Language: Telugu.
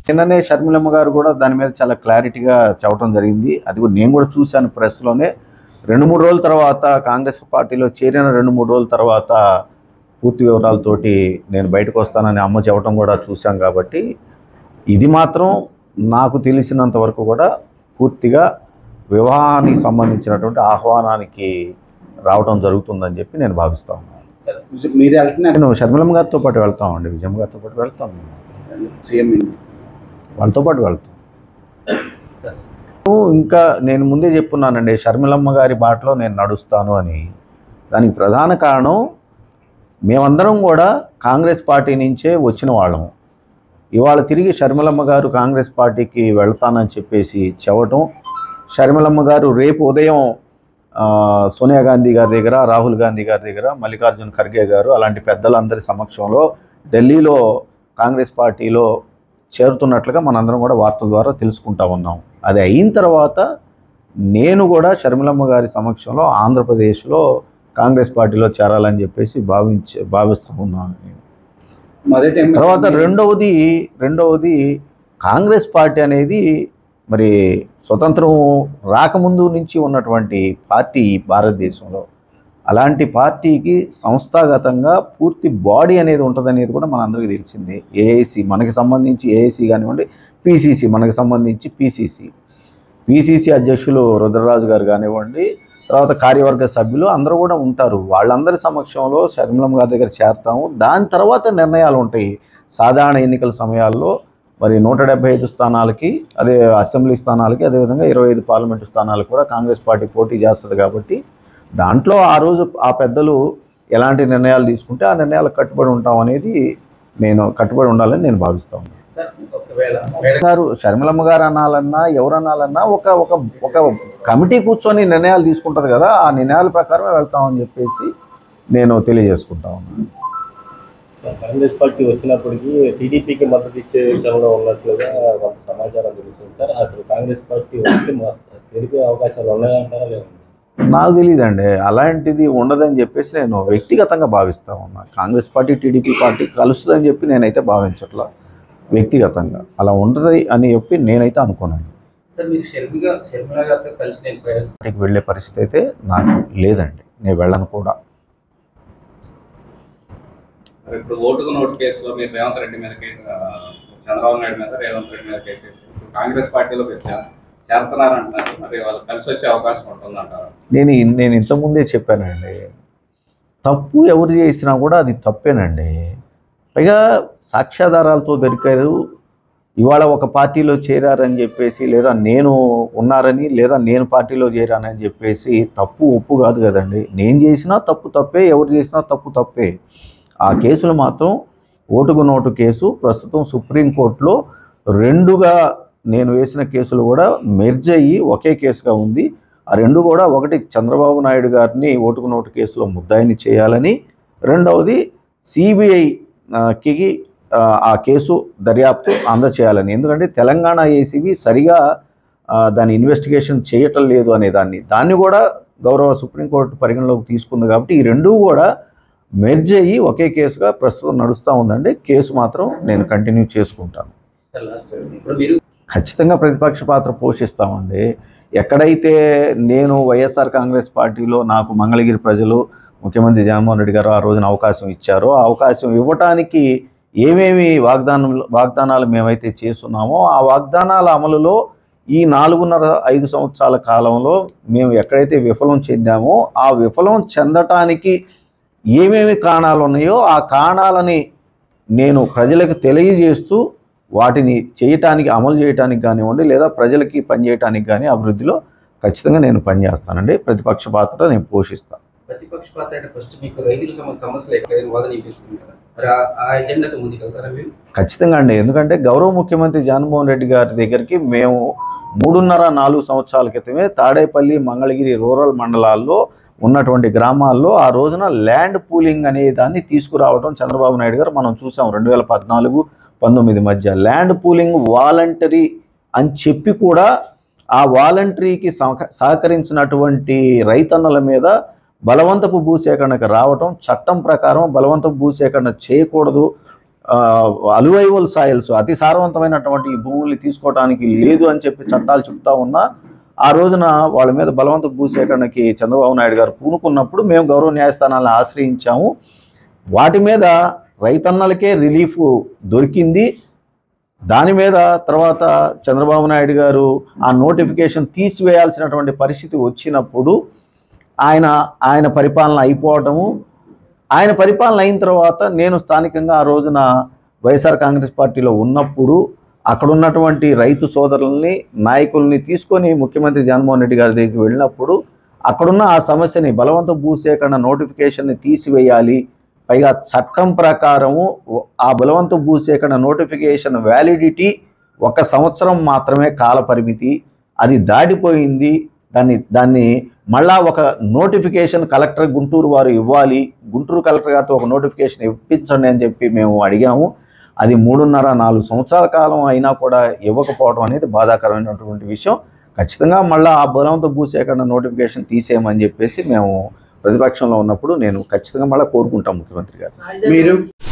నిన్ననే షర్మిలమ్మ గారు కూడా దాని మీద చాలా క్లారిటీగా చెప్పడం జరిగింది అది కూడా నేను కూడా చూశాను ప్రెస్లోనే రెండు మూడు రోజుల తర్వాత కాంగ్రెస్ పార్టీలో చేరిన రెండు మూడు రోజుల తర్వాత పూర్తి వివరాలతోటి నేను బయటకు వస్తానని అమ్మ చెప్పడం కూడా చూశాం కాబట్టి ఇది మాత్రం నాకు తెలిసినంత వరకు కూడా పూర్తిగా వివాహానికి సంబంధించినటువంటి ఆహ్వానానికి రావడం జరుగుతుందని చెప్పి నేను భావిస్తా ఉన్నాను సార్ మీరు వెళ్తున్నారు నేను షర్మిలమ్మ గారితో పాటు వెళ్తామండి విజయమ్మ గారితో పాటు వెళ్తాం సీఎం వాళ్ళతో పాటు వెళ్తాం సార్ ఇంకా నేను ముందే చెప్పున్నానండి షర్మిలమ్మ గారి బాటలో నేను నడుస్తాను అని దానికి ప్రధాన కారణం మేమందరం కూడా కాంగ్రెస్ పార్టీ నుంచే వచ్చిన వాళ్ళము ఇవాళ తిరిగి షర్మిలమ్మ గారు కాంగ్రెస్ పార్టీకి వెళ్తానని చెప్పేసి చెప్పటం షర్మిలమ్మ గారు రేపు ఉదయం ఆ, సోనియా గాంధీ గారి దగ్గర రాహుల్ గాంధీ గారి దగ్గర మల్లికార్జున్ ఖర్గే గారు అలాంటి పెద్దలందరి సమక్షంలో ఢిల్లీలో కాంగ్రెస్ పార్టీలో చేరుతున్నట్లుగా మనందరం కూడా వార్తల ద్వారా తెలుసుకుంటా ఉన్నాం అది అయిన తర్వాత నేను కూడా షర్మిలమ్మ గారి సమక్షంలో ఆంధ్రప్రదేశ్లో కాంగ్రెస్ పార్టీలో చేరాలని చెప్పేసి భావించ భావిస్తూ ఉన్నాను నేను. మొదటి ఏం- తర్వాత రెండవది రెండవది కాంగ్రెస్ పార్టీ అనేది మరి స్వతంత్రం రాకముందు నుంచి ఉన్నటువంటి పార్టీ ఈ భారతదేశంలో అలాంటి పార్టీకి సంస్థాగతంగా పూర్తి బాడీ అనేది ఉంటుందనేది కూడా మనందరికీ తెలిసిందే ఏఐసి మనకి సంబంధించి ఏఐసి కానివ్వండి పిసిసి మనకి సంబంధించి పిసిసి పిసిసి అధ్యక్షులు రుద్రరాజు గారు కానివ్వండి తర్వాత కార్యవర్గ సభ్యులు అందరూ కూడా ఉంటారు వాళ్ళందరి సమక్షంలో షర్మిలం గారి దగ్గర చేరతాము దాని తర్వాత నిర్ణయాలు ఉంటాయి సాధారణ ఎన్నికల సమయాల్లో మరి నూట డెబ్బై ఐదు స్థానాలకి అదే అసెంబ్లీ స్థానాలకి అదేవిధంగా ఇరవై ఐదు పార్లమెంటు స్థానాలకు కూడా కాంగ్రెస్ పార్టీ పోటీ చేస్తుంది కాబట్టి దాంట్లో ఆ రోజు ఆ పెద్దలు ఎలాంటి నిర్ణయాలు తీసుకుంటే ఆ నిర్ణయాలకు కట్టుబడి ఉంటాం అనేది నేను కట్టుబడి ఉండాలని నేను భావిస్తాను సార్ ఒకవేళ మేడం గారు షర్మిలమ్మ గారు అనాలన్నా ఎవరు అనాలన్నా ఒక ఒక ఒక కమిటీ కూర్చొని నిర్ణయాలు తీసుకుంటుంది కదా ఆ నిర్ణయాల ప్రకారం వెళ్తామని చెప్పేసి నేను తెలియజేసుకుంటా ఉన్నాను కాంగ్రెస్ పార్టీ వచ్చినప్పటికీ టీడీపీకి మద్దతు ఇచ్చే విషయంలో ఉన్నట్లుగా కొంత సమాచారం తెలుస్తుంది సార్ అసలు కాంగ్రెస్ పార్టీ వస్తే మా తెలిపే అవకాశాలు ఉన్నాయంటారా లేదా నాకు తెలియదండి అలాంటిది ఉండదని చెప్పేసి నేను వ్యక్తిగతంగా భావిస్తా ఉన్నా కాంగ్రెస్ పార్టీ టీడీపీ పార్టీ కలుస్తుందని చెప్పి నేనైతే భావించట్లా వ్యక్తిగతంగా అలా ఉండదు అని చెప్పి నేనైతే అనుకున్నాను సార్ మీరు షర్మిల షర్మిల గారితో కలిసి నేను పోయాను పార్టీకి వెళ్ళే పరిస్థితి అయితే నాకు లేదండి నేను వెళ్ళను కూడా మరి ఇప్పుడు ఓటుకు నోటు కేసులో మీరు రేవంత్ రెడ్డి మీద కేసు ఆ, చంద్రబాబు నాయుడు మీద రేవంత్ రెడ్డి మీద కేసు వేసి ఇప్పుడు కాంగ్రెస్ పార్టీలో మీరు చే- చేరుతున్నారంటున్నారు మరి వాళ్ళు కలిసి వచ్చే అవకాశం ఉంటుందంటారు నేను ఇన్- నేను ఇంతకుముందే చెప్పానండి తప్పు ఎవరు చేసినా కూడా అది తప్పేనండి పైగా సాక్ష్యాధారాలతో దొరికారు ఇవాళ ఒక పార్టీలో చేరారని చెప్పేసి లేదా నేను ఉన్నారని లేదా నేను పార్టీలో చేరానని చెప్పేసి తప్పు ఒప్పు కాదు కదండి నేను చేసినా తప్పు తప్పే ఎవరు చేసినా తప్పు తప్పే ఆ కేసులు మాత్రం ఓటుకు నోటు కేసు ప్రస్తుతం సుప్రీంకోర్టులో రెండుగా నేను వేసిన కేసులు కూడా మెర్జ్ అయ్యి ఒకే కేసుగా ఉంది ఆ రెండు కూడా ఒకటి చంద్రబాబు నాయుడు గారిని ఓటుకు నోటు కేసులో ముద్దాయిని చేయాలని రెండవది సిబిఐకి ఆ కేసు దర్యాప్తు అందచేయాలని ఎందుకంటే తెలంగాణ ఏసీబీ సరిగా ఆ, దాని ఇన్వెస్టిగేషన్ చేయటం లేదు అనే దాన్ని దాన్ని కూడా గౌరవ సుప్రీంకోర్టు పరిగణలోకి తీసుకుంది కాబట్టి ఈ రెండూ కూడా మెర్జ్ అయ్యి ఒకే కేసుగా ప్రస్తుతం నడుస్తూ ఉందండి కేసు మాత్రం నేను కంటిన్యూ చేసుకుంటాను సార్ లాస్ట్ ఇప్పుడు మీరు ఖచ్చితంగా ప్రతిపక్ష పాత్ర పోషిస్తామండి ఎక్కడైతే నేను వైఎస్ఆర్ కాంగ్రెస్ పార్టీలో నాకు మంగళగిరి ప్రజలు ముఖ్యమంత్రి జగన్మోహన్ రెడ్డి గారు ఆ రోజున అవకాశం ఇచ్చారో ఆ అవకాశం ఇవ్వటానికి ఏమేమి వాగ్దానం వాగ్దానాలు మేమైతే చేస్తున్నామో ఆ వాగ్దానాల అమలులో ఈ నాలుగున్నర ఐదు సంవత్సరాల కాలంలో మేము ఎక్కడైతే విఫలం చెందామో ఆ విఫలం చెందటానికి ఏమేమి కారణాలు ఉన్నాయో ఆ కారణాలని నేను ప్రజలకు తెలియజేస్తూ వాటిని చేయటానికి అమలు చేయటానికి కానివ్వండి లేదా ప్రజలకి పనిచేయటానికి కానీ అభివృద్ధిలో ఖచ్చితంగా నేను పనిచేస్తానండి ప్రతిపక్ష పాత్ర నేను పోషిస్తాను ప్రతిపక్ష పాత్ర అంటే ఫస్ట్ మీకు రైతుల సమ సమస్యలు ఎక్కడైనా వాదన వినిపిస్తుంది కదా మరి ఆ- ఆ ఎజెండాతో ముందుకెళ్తారా మీరు ఖచ్చితంగా అండి ఎందుకంటే గౌరవ ముఖ్యమంత్రి జగన్మోహన్ రెడ్డి గారి దగ్గరికి మేము మూడున్నర నాలుగు సంవత్సరాల క్రితమే తాడేపల్లి మంగళగిరి రూరల్ మండలాల్లో ఉన్నటువంటి గ్రామాల్లో ఆ రోజున ల్యాండ్ పూలింగ్ అనే దాన్ని తీసుకురావడం చంద్రబాబు నాయుడు గారు మనం చూసాం రెండు వేల పద్నాలుగు పంతొమ్మిది మధ్య ల్యాండ్ పూలింగ్ వాలంటరీ అని చెప్పి కూడా ఆ వాలంటరీకి సహక సహకరించినటువంటి రైతన్నల మీద బలవంతపు భూసేకరణకు రావటం చట్టం ప్రకారం బలవంతపు భూసేకరణ చేయకూడదు అలువైవల్ సాయిల్స్ అతి సారవంతమైనటువంటి ఈ భూముల్ని తీసుకోవడానికి లేదు అని చెప్పి చట్టాలు చెప్తా ఉన్నా ఆ రోజున వాళ్ళ మీద బలవంత భూసేకరణకి చంద్రబాబు నాయుడు గారు పూనుకున్నప్పుడు మేము గౌరవ న్యాయస్థానాలను ఆశ్రయించాము వాటి మీద రైతన్నలకే రిలీఫ్ దొరికింది దాని మీద తర్వాత చంద్రబాబు నాయుడు గారు ఆ నోటిఫికేషన్ తీసివేయాల్సినటువంటి పరిస్థితి వచ్చినప్పుడు ఆయన ఆయన పరిపాలన అయిపోవటము ఆయన పరిపాలన అయిన తర్వాత నేను స్థానికంగా ఆ రోజున వైఎస్ఆర్ కాంగ్రెస్ పార్టీలో ఉన్నప్పుడు అక్కడ ఉన్నటువంటి రైతు సోదరుల్ని నాయకుల్ని తీసుకొని ముఖ్యమంత్రి జగన్మోహన్ రెడ్డి గారి దగ్గరికి వెళ్ళినప్పుడు అక్కడున్న ఆ సమస్యని బలవంత భూసేకరణ నోటిఫికేషన్ని తీసివేయాలి పైగా చట్టం ప్రకారము ఆ బలవంత భూసేకరణ నోటిఫికేషన్ వ్యాలిడిటీ ఒక సంవత్సరం మాత్రమే కాల పరిమితి అది దాటిపోయింది దాన్ని దాన్ని మళ్ళా ఒక నోటిఫికేషన్ కలెక్టర్ గుంటూరు వారు ఇవ్వాలి గుంటూరు కలెక్టర్ గారితో ఒక నోటిఫికేషన్ ఇప్పించండి అని చెప్పి మేము అడిగాము అది మూడున్నర నాలుగు సంవత్సరాల కాలం అయినా కూడా ఇవ్వకపోవడం అనేది బాధాకరమైనటువంటి విషయం ఖచ్చితంగా మళ్ళీ ఆ బలవంత భూసేకరణ నోటిఫికేషన్ తీసేయమని చెప్పేసి మేము ప్రతిపక్షంలో ఉన్నప్పుడు నేను ఖచ్చితంగా మళ్ళీ కోరుకుంటాం ముఖ్యమంత్రి గారు మీరు